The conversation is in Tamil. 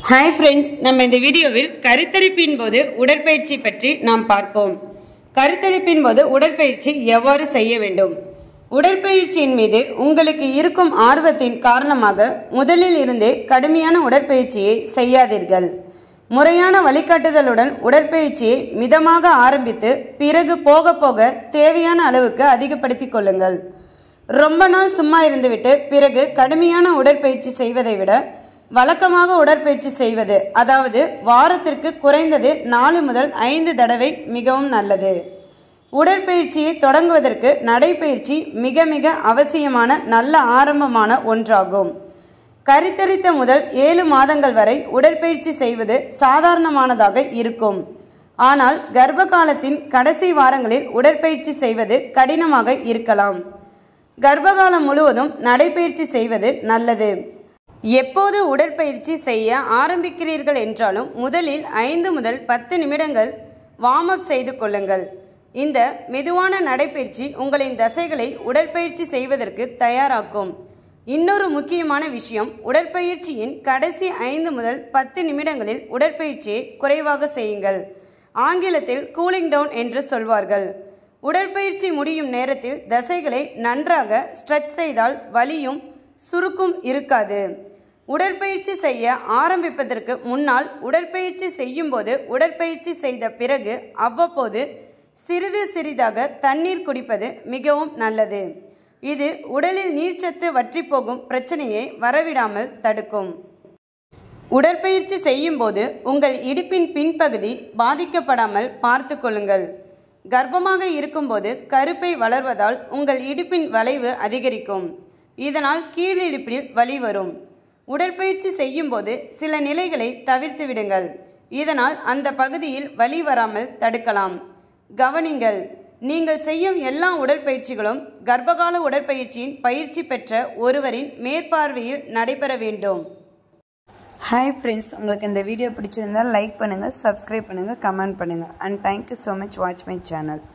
ஹாய் ஃப்ரெண்ட்ஸ் நம்ம இந்த வீடியோவில் கருத்தரிப்பின் போது உடற்பயிற்சி பற்றி நாம் பார்ப்போம் கருத்தரிப்பின் போது உடற்பயிற்சி எவ்வாறு செய்ய வேண்டும் உடற்பயிற்சியின் மீது உங்களுக்கு இருக்கும் ஆர்வத்தின் காரணமாக முதலில் இருந்தே கடுமையான உடற்பயிற்சியை செய்யாதீர்கள் முறையான வழிகாட்டுதலுடன் உடற்பயிற்சியை மிதமாக ஆரம்பித்து பிறகு போக போக தேவையான அளவுக்கு அதிகப்படுத்திக் கொள்ளுங்கள் ரொம்ப நாள் சும்மா இருந்துவிட்டு பிறகு கடுமையான உடற்பயிற்சி செய்வதை விட வழக்கமாக உடற்பயிற்சி செய்வது அதாவது வாரத்திற்கு குறைந்தது நாலு முதல் ஐந்து தடவை மிகவும் நல்லது உடற்பயிற்சியை தொடங்குவதற்கு நடைப்பயிற்சி மிக மிக அவசியமான நல்ல ஆரம்பமான ஒன்றாகும் கருத்தரித்த முதல் ஏழு மாதங்கள் வரை உடற்பயிற்சி செய்வது சாதாரணமானதாக இருக்கும் ஆனால் கர்ப்ப காலத்தின் கடைசி வாரங்களில் உடற்பயிற்சி செய்வது கடினமாக இருக்கலாம் கர்ப்பகாலம் முழுவதும் நடைப்பயிற்சி செய்வது நல்லது எப்போது உடற்பயிற்சி செய்ய ஆரம்பிக்கிறீர்கள் என்றாலும் முதலில் ஐந்து முதல் பத்து நிமிடங்கள் வார்ம் அப் செய்து கொள்ளுங்கள் இந்த மெதுவான நடைப்பயிற்சி உங்களின் தசைகளை உடற்பயிற்சி செய்வதற்கு தயாராக்கும் இன்னொரு முக்கியமான விஷயம் உடற்பயிற்சியின் கடைசி ஐந்து முதல் பத்து நிமிடங்களில் உடற்பயிற்சியை குறைவாக செய்யுங்கள் ஆங்கிலத்தில் கூலிங் டவுன் என்று சொல்வார்கள் உடற்பயிற்சி முடியும் நேரத்தில் தசைகளை நன்றாக ஸ்ட்ரெச் செய்தால் வலியும் சுருக்கும் இருக்காது உடற்பயிற்சி செய்ய ஆரம்பிப்பதற்கு முன்னால் உடற்பயிற்சி செய்யும்போது உடற்பயிற்சி செய்த பிறகு அவ்வப்போது சிறிது சிறிதாக தண்ணீர் குடிப்பது மிகவும் நல்லது இது உடலில் நீர்ச்சத்து வற்றிப்போகும் பிரச்சனையை வரவிடாமல் தடுக்கும் உடற்பயிற்சி செய்யும்போது உங்கள் இடுப்பின் பின்பகுதி பாதிக்கப்படாமல் பார்த்து கொள்ளுங்கள் கர்ப்பமாக இருக்கும்போது கருப்பை வளர்வதால் உங்கள் இடுப்பின் வளைவு அதிகரிக்கும் இதனால் கீழிடுப்பில் வலி வரும் உடற்பயிற்சி செய்யும்போது சில நிலைகளை தவிர்த்து விடுங்கள் இதனால் அந்த பகுதியில் வலி வராமல் தடுக்கலாம் கவனிங்கள் நீங்கள் செய்யும் எல்லா உடற்பயிற்சிகளும் கர்ப்பகால உடற்பயிற்சியின் பயிற்சி பெற்ற ஒருவரின் மேற்பார்வையில் நடைபெற வேண்டும் ஹாய் ஃப்ரெண்ட்ஸ் உங்களுக்கு இந்த வீடியோ பிடிச்சிருந்தால் லைக் பண்ணுங்கள் சப்ஸ்கிரைப் பண்ணுங்கள் கமெண்ட் பண்ணுங்கள் and thank you so much watch my channel